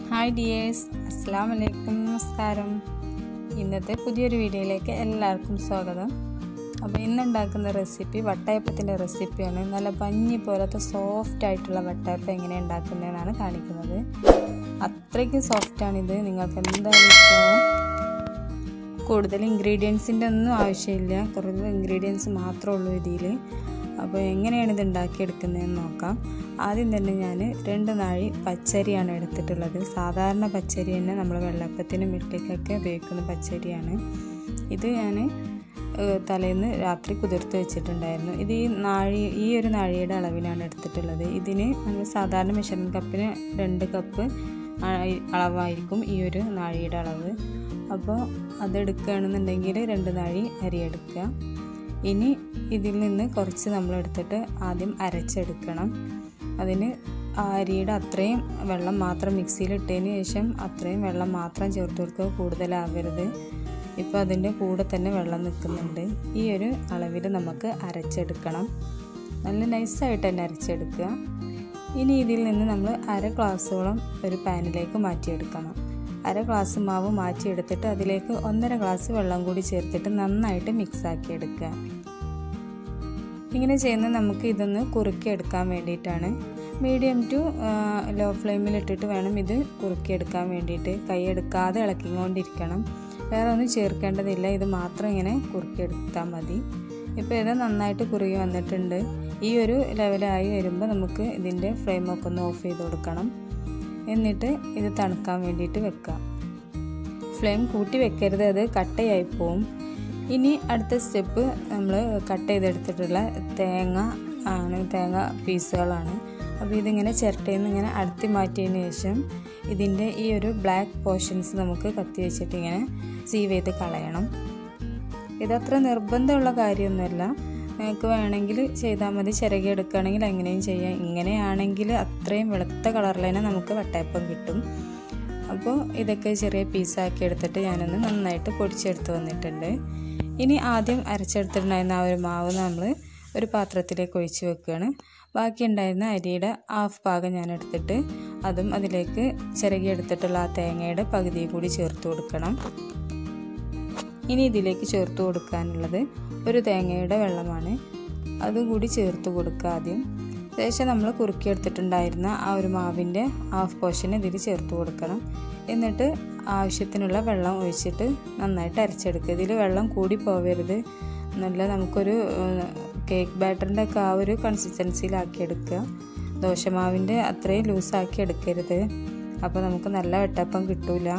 hi dears അസ്സാം വലൈക്കും നമസ്കാരം ഇന്നത്തെ പുതിയൊരു വീഡിയോയിലേക്ക് എല്ലാവർക്കും സ്വാഗതം അപ്പോൾ ഇന്ന് ഉണ്ടാക്കുന്ന റെസിപ്പി വട്ടയപ്പത്തിൻ്റെ റെസിപ്പിയാണ് നല്ല പഞ്ഞി പോലത്തെ സോഫ്റ്റ് ആയിട്ടുള്ള വട്ടയപ്പം എങ്ങനെ ഉണ്ടാക്കുന്നതെന്നാണ് കാണിക്കുന്നത് അത്രയ്ക്ക് സോഫ്റ്റാണിത് നിങ്ങൾക്ക് എന്തായാലും ഇഷ്ടമാവും കൂടുതൽ ഇൻഗ്രീഡിയൻസിൻ്റെ ഒന്നും ആവശ്യമില്ല കുറച്ച് ഇൻഗ്രീഡിയൻസ് മാത്രമേ ഉള്ളൂ ഇതിൽ അപ്പോൾ എങ്ങനെയാണ് ഇത് ഉണ്ടാക്കിയെടുക്കുന്നതെന്ന് നോക്കാം ആദ്യം തന്നെ ഞാൻ രണ്ട് നാഴി പച്ചരിയാണ് എടുത്തിട്ടുള്ളത് സാധാരണ പച്ചരി തന്നെ നമ്മൾ വെള്ളപ്പത്തിനും ഇഡ്ഡലിക്കൊക്കെ ഉപയോഗിക്കുന്ന പച്ചരിയാണ് ഇത് ഞാൻ തലേന്ന് രാത്രി കുതിർത്ത് വെച്ചിട്ടുണ്ടായിരുന്നു ഇത് ഈ നാഴി ഈ ഒരു നാഴിയുടെ അളവിലാണ് എടുത്തിട്ടുള്ളത് ഇതിന് നമ്മൾ സാധാരണ മെഷറിംഗ് കപ്പിന് രണ്ട് കപ്പ് അളവായിരിക്കും ഈ ഒരു നാഴിയുടെ അളവ് അപ്പോൾ അതെടുക്കുകയാണെന്നുണ്ടെങ്കിൽ രണ്ട് നാഴി അരി എടുക്കുക ഇനി ഇതിൽ നിന്ന് കുറച്ച് നമ്മൾ എടുത്തിട്ട് ആദ്യം അരച്ചെടുക്കണം അതിന് ആ അരിയുടെ അത്രയും വെള്ളം മാത്രം മിക്സിയിൽ ഇട്ടതിന് ശേഷം അത്രയും വെള്ളം മാത്രം ചേർത്ത് കൊടുക്കുക കൂടുതലാവരുത് ഇപ്പോൾ അതിൻ്റെ കൂടെ തന്നെ വെള്ളം നിൽക്കുന്നുണ്ട് ഈ ഒരു അളവിൽ നമുക്ക് അരച്ചെടുക്കണം നല്ല നൈസായിട്ട് തന്നെ അരച്ചെടുക്കുക ഇനി ഇതിൽ നിന്ന് നമ്മൾ അര ഗ്ലാസ്സോളം ഒരു പാനിലേക്ക് മാറ്റിയെടുക്കണം അര ഗ്ലാസ് മാവ് മാറ്റിയെടുത്തിട്ട് അതിലേക്ക് ഒന്നര ഗ്ലാസ് വെള്ളം കൂടി ചേർത്തിട്ട് നന്നായിട്ട് മിക്സ് ആക്കി എടുക്കുക ഇങ്ങനെ ചെയ്യുന്നത് നമുക്ക് ഇതൊന്ന് കുറുക്കിയെടുക്കാൻ വേണ്ടിയിട്ടാണ് മീഡിയം ടു ലോ ഫ്ലെയിമിൽ ഇട്ടിട്ട് വേണം ഇത് കുറുക്കിയെടുക്കാൻ വേണ്ടിയിട്ട് കൈ എടുക്കാതെ ഇളക്കിക്കൊണ്ടിരിക്കണം വേറെ ഒന്നും ചേർക്കേണ്ടതില്ല ഇത് മാത്രം ഇങ്ങനെ കുറുക്കിയെടുത്താൽ മതി ഇപ്പോൾ ഇത് നന്നായിട്ട് കുറുകി വന്നിട്ടുണ്ട് ഈ ഒരു ലെവലായി വരുമ്പോൾ നമുക്ക് ഇതിൻ്റെ ഫ്ലെയിമൊക്കെ ഒന്ന് ഓഫ് ചെയ്ത് കൊടുക്കണം എന്നിട്ട് ഇത് തണുക്കാൻ വേണ്ടിയിട്ട് വെക്കാം ഫ്ലെയിം കൂട്ടി വെക്കരുത് അത് കട്ടയായി പോവും ഇനി അടുത്ത സ്റ്റെപ്പ് നമ്മൾ കട്ട് ചെയ്തെടുത്തിട്ടുള്ള തേങ്ങ ആണ് തേങ്ങ പീസുകളാണ് അപ്പോൾ ഇതിങ്ങനെ ചിരട്ടയിൽ നിന്ന് ഇങ്ങനെ അടുത്തി മാറ്റിയതിന് ശേഷം ഇതിൻ്റെ ഈ ഒരു ബ്ലാക്ക് പോർഷൻസ് നമുക്ക് കത്തി വെച്ചിട്ട് ഇങ്ങനെ സീവ് ചെയ്ത് കളയണം ഇതത്ര നിർബന്ധമുള്ള കാര്യമൊന്നുമല്ല നിങ്ങൾക്ക് വേണമെങ്കിൽ ചെയ്താൽ മതി ചിരകി എടുക്കുകയാണെങ്കിൽ എങ്ങനെയും ചെയ്യാം ഇങ്ങനെയാണെങ്കിൽ അത്രയും വെളുത്ത കളറിൽ തന്നെ നമുക്ക് വട്ടയപ്പം കിട്ടും അപ്പോൾ ഇതൊക്കെ ചെറിയ പീസാക്കി എടുത്തിട്ട് ഞാനൊന്ന് നന്നായിട്ട് പൊടിച്ചെടുത്ത് വന്നിട്ടുണ്ട് ഇനി ആദ്യം അരച്ചെടുത്തിട്ടുണ്ടായിരുന്ന ആ ഒരു മാവ് നമ്മൾ ഒരു പാത്രത്തിലേക്ക് ഒഴിച്ച് വെക്കുകയാണ് ബാക്കി ഉണ്ടായിരുന്ന അരിയുടെ ഹാഫ് ഭാഗം ഞാൻ എടുത്തിട്ട് അതും അതിലേക്ക് ചിരകി എടുത്തിട്ടുള്ള ആ തേങ്ങയുടെ പകുതി കൂടി ചേർത്ത് കൊടുക്കണം ഇനി ഇതിലേക്ക് ചേർത്ത് കൊടുക്കാനുള്ളത് ഒരു തേങ്ങയുടെ വെള്ളമാണ് അതും കൂടി ചേർത്ത് കൊടുക്കുക ആദ്യം ശേഷം നമ്മൾ കുറുക്കിയെടുത്തിട്ടുണ്ടായിരുന്ന ആ ഒരു മാവിൻ്റെ ഹാഫ് പോർഷൻ ഇതിൽ ചേർത്ത് കൊടുക്കണം എന്നിട്ട് ആവശ്യത്തിനുള്ള വെള്ളം ഒഴിച്ചിട്ട് നന്നായിട്ട് അരച്ചെടുക്കുക ഇതിൽ വെള്ളം കൂടി പോവരുത് നല്ല നമുക്കൊരു കേക്ക് ബാറ്ററിൻ്റെ ഒക്കെ ആ ഒരു കൺസിസ്റ്റൻസിയിലാക്കി എടുക്കുക ദോശമാവിൻ്റെ അത്രയും ലൂസാക്കി എടുക്കരുത് അപ്പോൾ നമുക്ക് നല്ല വെട്ടപ്പം കിട്ടൂല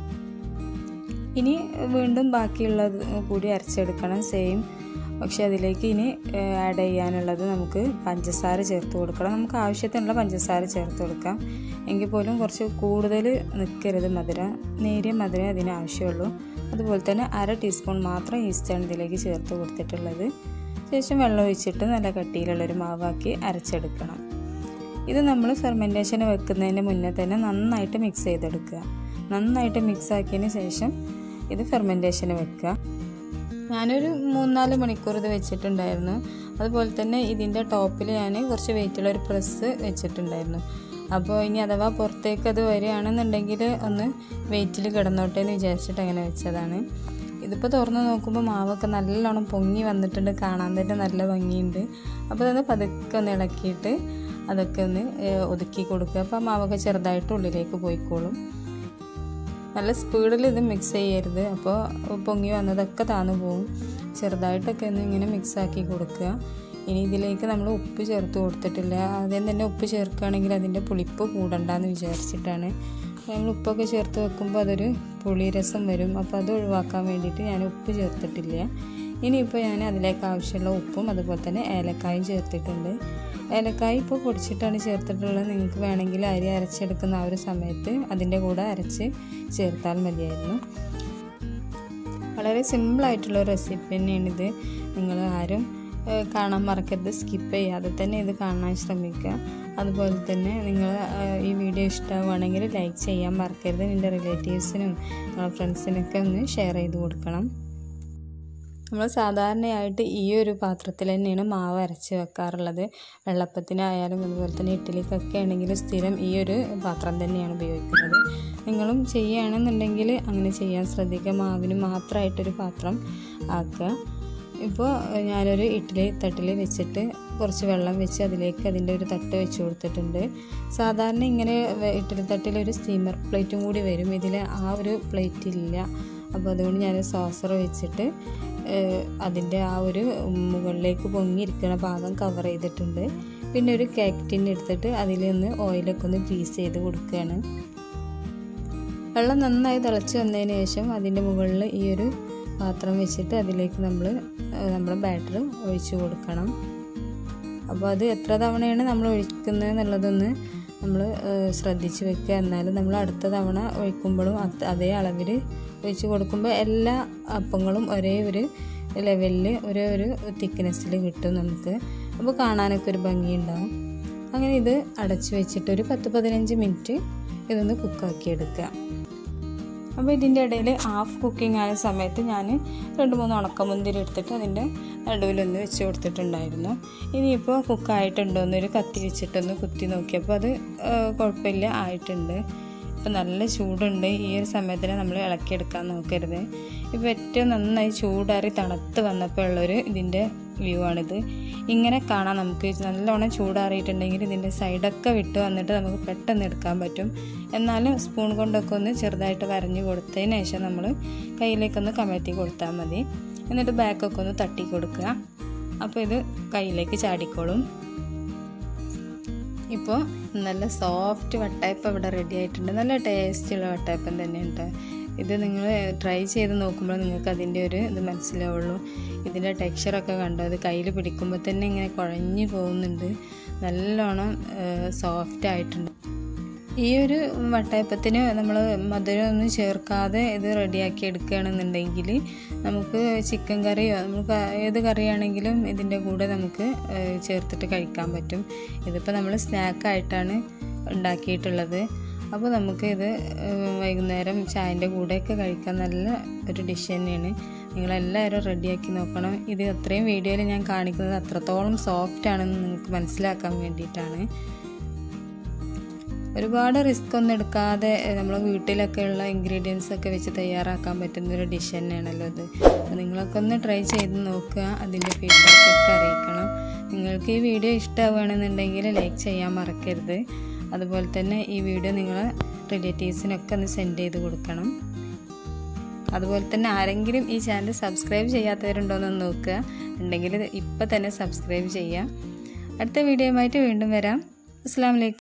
ഇനി വീണ്ടും ബാക്കിയുള്ളത് കൂടി അരച്ചെടുക്കണം സെയിം പക്ഷെ അതിലേക്ക് ഇനി ആഡ് ചെയ്യാനുള്ളത് നമുക്ക് പഞ്ചസാര ചേർത്ത് കൊടുക്കണം നമുക്ക് ആവശ്യത്തിനുള്ള പഞ്ചസാര ചേർത്ത് കൊടുക്കാം എങ്കിൽ പോലും കുറച്ച് കൂടുതൽ നിൽക്കരുത് മധുരം നേരിയ മധുരം അതിന് ആവശ്യമുള്ളൂ അതുപോലെ തന്നെ അര ടീസ്പൂൺ മാത്രം ഈസ്റ്റാണ് ഇതിലേക്ക് ചേർത്ത് കൊടുത്തിട്ടുള്ളത് ശേഷം വെള്ളം ഒഴിച്ചിട്ട് നല്ല കട്ടിയിലുള്ളൊരു മാവാക്കി അരച്ചെടുക്കണം ഇത് നമ്മൾ ഫെർമെൻറ്റേഷൻ വെക്കുന്നതിന് മുന്നേ തന്നെ നന്നായിട്ട് മിക്സ് ചെയ്തെടുക്കുക നന്നായിട്ട് മിക്സ് ആക്കിയതിന് ശേഷം ഇത് ഫെർമെൻറ്റേഷന് വെക്കുക ഞാനൊരു മൂന്നാല് മണിക്കൂർ ഇത് വെച്ചിട്ടുണ്ടായിരുന്നു അതുപോലെ തന്നെ ഇതിൻ്റെ ടോപ്പിൽ ഞാൻ കുറച്ച് വെയിറ്റുള്ള ഒരു പ്രസ് വെച്ചിട്ടുണ്ടായിരുന്നു അപ്പോൾ ഇനി അഥവാ പുറത്തേക്ക് അത് വരികയാണെന്നുണ്ടെങ്കിൽ ഒന്ന് വെയിറ്റിൽ കിടന്നോട്ടെ എന്ന് വിചാരിച്ചിട്ട് അങ്ങനെ വെച്ചതാണ് ഇതിപ്പോൾ തുറന്ന് നോക്കുമ്പോൾ മാവൊക്കെ നല്ലോണം പൊങ്ങി വന്നിട്ടുണ്ട് കാണാൻ തന്നെ നല്ല ഭംഗിയുണ്ട് അപ്പോൾ അതൊന്ന് പതുക്കെ ഒന്ന് ഇളക്കിയിട്ട് അതൊക്കെ ഒന്ന് ഒതുക്കി കൊടുക്കുക അപ്പോൾ ആ മാവൊക്കെ ചെറുതായിട്ട് ഉള്ളിലേക്ക് പോയിക്കോളും നല്ല സ്പീഡിൽ ഇത് മിക്സ് ചെയ്യരുത് അപ്പോൾ പൊങ്ങി വന്നതൊക്കെ താന്നു പോവും ചെറുതായിട്ടൊക്കെ ഒന്ന് ഇങ്ങനെ മിക്സ് ആക്കി കൊടുക്കുക ഇനി ഇതിലേക്ക് നമ്മൾ ഉപ്പ് ചേർത്ത് കൊടുത്തിട്ടില്ല ആദ്യം തന്നെ ഉപ്പ് ചേർക്കുകയാണെങ്കിൽ അതിൻ്റെ പുളിപ്പ് കൂടണ്ടെന്ന് വിചാരിച്ചിട്ടാണ് നമ്മൾ ഉപ്പൊക്കെ ചേർത്ത് വെക്കുമ്പോൾ അതൊരു പുളിരസം വരും അപ്പോൾ അത് ഒഴിവാക്കാൻ വേണ്ടിയിട്ട് ഞാൻ ഉപ്പ് ചേർത്തിട്ടില്ല ഇനിയിപ്പോൾ ഞാൻ അതിലേക്ക് ആവശ്യമുള്ള ഉപ്പും അതുപോലെ തന്നെ ഏലക്കായും ചേർത്തിട്ടുണ്ട് ഏലക്കായ ഇപ്പോൾ പൊടിച്ചിട്ടാണ് ചേർത്തിട്ടുള്ളത് നിങ്ങൾക്ക് വേണമെങ്കിൽ അരി അരച്ചെടുക്കുന്ന ആ ഒരു സമയത്ത് അതിൻ്റെ കൂടെ അരച്ച് ചേർത്താൽ മതിയായിരുന്നു വളരെ സിമ്പിളായിട്ടുള്ള റെസിപ്പി തന്നെയാണിത് നിങ്ങൾ ആരും കാണാൻ മറക്കരുത് സ്കിപ്പ് ചെയ്യാതെ തന്നെ ഇത് കാണാൻ ശ്രമിക്കുക അതുപോലെ തന്നെ നിങ്ങൾ ഈ വീഡിയോ ഇഷ്ടമാവുകയാണെങ്കിൽ ലൈക്ക് ചെയ്യാൻ മറക്കരുത് നിൻ്റെ റിലേറ്റീവ്സിനും നിങ്ങളുടെ ഫ്രണ്ട്സിനൊക്കെ ഒന്ന് ഷെയർ ചെയ്ത് കൊടുക്കണം നമ്മൾ സാധാരണയായിട്ട് ഈ ഒരു പാത്രത്തിൽ തന്നെയാണ് മാവ് അരച്ച് വെക്കാറുള്ളത് വെള്ളപ്പത്തിനായാലും അതുപോലെ തന്നെ ഇഡ്ഡലിക്കൊക്കെ ആണെങ്കിലും സ്ഥിരം ഈ ഒരു പാത്രം തന്നെയാണ് ഉപയോഗിക്കുന്നത് നിങ്ങളും ചെയ്യുകയാണെന്നുണ്ടെങ്കിൽ അങ്ങനെ ചെയ്യാൻ ശ്രദ്ധിക്കുക മാവിന് മാത്രമായിട്ടൊരു പാത്രം ആക്കുക ഇപ്പോൾ ഞാനൊരു ഇഡ്ഡലി തട്ടിൽ വെച്ചിട്ട് കുറച്ച് വെള്ളം വെച്ച് അതിലേക്ക് അതിൻ്റെ ഒരു തട്ട് വെച്ച് കൊടുത്തിട്ടുണ്ട് സാധാരണ ഇങ്ങനെ ഇഡ്ഡലി തട്ടിൽ ഒരു സ്റ്റീമർ പ്ലേറ്റും കൂടി വരും ഇതിൽ ആ ഒരു പ്ലേറ്റ് ഇല്ല അപ്പോൾ അതുകൊണ്ട് ഞാൻ സോസർ വെച്ചിട്ട് അതിൻ്റെ ആ ഒരു മുകളിലേക്ക് പൊങ്ങിയിരിക്കുന്ന ഭാഗം കവർ ചെയ്തിട്ടുണ്ട് പിന്നെ ഒരു കേക്ക് ടിൻ എടുത്തിട്ട് അതിൽ നിന്ന് ഓയിലൊക്കെ ഒന്ന് ഗ്രീസ് ചെയ്ത് കൊടുക്കുകയാണ് വെള്ളം നന്നായി തിളച്ച് വന്നതിന് ശേഷം അതിൻ്റെ മുകളിൽ ഈ ഒരു പാത്രം വെച്ചിട്ട് അതിലേക്ക് നമ്മൾ നമ്മുടെ ബാറ്റർ ഒഴിച്ചു കൊടുക്കണം അപ്പോൾ അത് എത്ര തവണയാണ് നമ്മൾ ഒഴിക്കുന്നത് എന്നുള്ളതൊന്ന് നമ്മൾ ശ്രദ്ധിച്ച് വെക്കുക എന്നാലും നമ്മൾ അടുത്ത തവണ ഒഴിക്കുമ്പോഴും അതേ അളവിൽ ഒഴിച്ച് കൊടുക്കുമ്പോൾ എല്ലാ അപ്പങ്ങളും ഒരേ ഒരു ലെവലിൽ ഒരേ ഒരു തിക്നെസ്സിൽ കിട്ടും നമുക്ക് അപ്പോൾ കാണാനൊക്കെ ഒരു ഭംഗിയുണ്ടാവും അങ്ങനെ ഇത് അടച്ച് വെച്ചിട്ട് ഒരു പത്ത് പതിനഞ്ച് മിനിറ്റ് ഇതൊന്ന് കുക്കാക്കി എടുക്കുക അപ്പോൾ ഇതിൻ്റെ ഇടയിൽ ഹാഫ് കുക്കിംഗ് ആയ സമയത്ത് ഞാൻ രണ്ട് മൂന്ന് ഉണക്കമുന്തിരി എടുത്തിട്ട് അതിൻ്റെ നടുവിലൊന്ന് വെച്ച് കൊടുത്തിട്ടുണ്ടായിരുന്നു ഇനിയിപ്പോൾ കുക്കായിട്ടുണ്ടോ എന്നൊരു കത്തി വെച്ചിട്ടൊന്ന് കുത്തി നോക്കിയപ്പോൾ അത് കുഴപ്പമില്ല ആയിട്ടുണ്ട് ഇപ്പോൾ നല്ല ചൂടുണ്ട് ഈ ഒരു സമയത്തിന് നമ്മൾ ഇളക്കിയെടുക്കാൻ നോക്കരുത് ഇപ്പോൾ ഏറ്റവും നന്നായി ചൂടാറി തണുത്ത് വന്നപ്പോൾ ഉള്ളൊരു ഇതിൻ്റെ വ്യൂ ആണിത് ഇങ്ങനെ കാണാം നമുക്ക് നല്ലോണം ചൂടാറിയിട്ടുണ്ടെങ്കിൽ ഇതിൻ്റെ സൈഡൊക്കെ വിട്ട് വന്നിട്ട് നമുക്ക് പെട്ടെന്ന് എടുക്കാൻ പറ്റും എന്നാലും സ്പൂൺ കൊണ്ടൊക്കെ ഒന്ന് ചെറുതായിട്ട് വരഞ്ഞു കൊടുത്തതിന് ശേഷം നമ്മൾ കയ്യിലേക്കൊന്ന് കമഴ്ത്തി കൊടുത്താൽ മതി എന്നിട്ട് ബാക്കൊക്കെ ഒന്ന് തട്ടി കൊടുക്കുക അപ്പോൾ ഇത് കയ്യിലേക്ക് ചാടിക്കോളും ഇപ്പോൾ നല്ല സോഫ്റ്റ് വട്ടയപ്പം ഇവിടെ റെഡി ആയിട്ടുണ്ട് നല്ല ടേസ്റ്റുള്ള വട്ടയപ്പം തന്നെയുണ്ട് ഇത് നിങ്ങൾ ട്രൈ ചെയ്ത് നോക്കുമ്പോൾ നിങ്ങൾക്ക് അതിൻ്റെ ഒരു ഇത് മനസ്സിലാവുള്ളൂ ഇതിൻ്റെ ടെക്സ്ചറൊക്കെ കണ്ടോ അത് കയ്യിൽ പിടിക്കുമ്പോൾ തന്നെ ഇങ്ങനെ കുഴഞ്ഞു പോകുന്നുണ്ട് നല്ലോണം സോഫ്റ്റ് ആയിട്ടുണ്ട് ഈ ഒരു വട്ടയപ്പത്തിന് നമ്മൾ മധുരമൊന്നും ചേർക്കാതെ ഇത് റെഡിയാക്കി എടുക്കുകയാണെന്നുണ്ടെങ്കിൽ നമുക്ക് ചിക്കൻ കറിയോ നമുക്ക് ഏത് കറിയാണെങ്കിലും ഇതിൻ്റെ കൂടെ നമുക്ക് ചേർത്തിട്ട് കഴിക്കാൻ പറ്റും ഇതിപ്പോൾ നമ്മൾ സ്നാക്കായിട്ടാണ് ഉണ്ടാക്കിയിട്ടുള്ളത് അപ്പോൾ നമുക്ക് ഇത് വൈകുന്നേരം ചായൻ്റെ കൂടെയൊക്കെ കഴിക്കാൻ നല്ല ഒരു ഡിഷ് തന്നെയാണ് നിങ്ങളെല്ലാവരും റെഡിയാക്കി നോക്കണം ഇത് അത്രയും വീഡിയോയിൽ ഞാൻ കാണിക്കുന്നത് അത്രത്തോളം സോഫ്റ്റ് ആണെന്ന് നിങ്ങൾക്ക് മനസ്സിലാക്കാൻ വേണ്ടിയിട്ടാണ് ഒരുപാട് റിസ്ക് ഒന്നും എടുക്കാതെ നമ്മൾ വീട്ടിലൊക്കെ ഉള്ള ഇൻഗ്രീഡിയൻസ് ഒക്കെ വെച്ച് തയ്യാറാക്കാൻ പറ്റുന്ന ഒരു ഡിഷ് തന്നെയാണല്ലോ ഇത് അപ്പോൾ നിങ്ങളൊക്കെ ഒന്ന് ട്രൈ ചെയ്ത് നോക്കുക അതിൻ്റെ ഫീഡ്ബാക്ക് ഒക്കെ അറിയിക്കണം നിങ്ങൾക്ക് ഈ വീഡിയോ ഇഷ്ടമാവുകയാണെന്നുണ്ടെങ്കിൽ ലൈക്ക് ചെയ്യാൻ മറക്കരുത് അതുപോലെ തന്നെ ഈ വീഡിയോ നിങ്ങൾ റിലേറ്റീവ്സിനൊക്കെ ഒന്ന് സെൻഡ് ചെയ്ത് കൊടുക്കണം അതുപോലെ തന്നെ ആരെങ്കിലും ഈ ചാനൽ സബ്സ്ക്രൈബ് ചെയ്യാത്തവരുണ്ടോയെന്ന് നോക്കുക ഉണ്ടെങ്കിൽ ഇപ്പം തന്നെ സബ്സ്ക്രൈബ് ചെയ്യാം അടുത്ത വീഡിയോയുമായിട്ട് വീണ്ടും വരാം അസ്സാം വലൈക്കും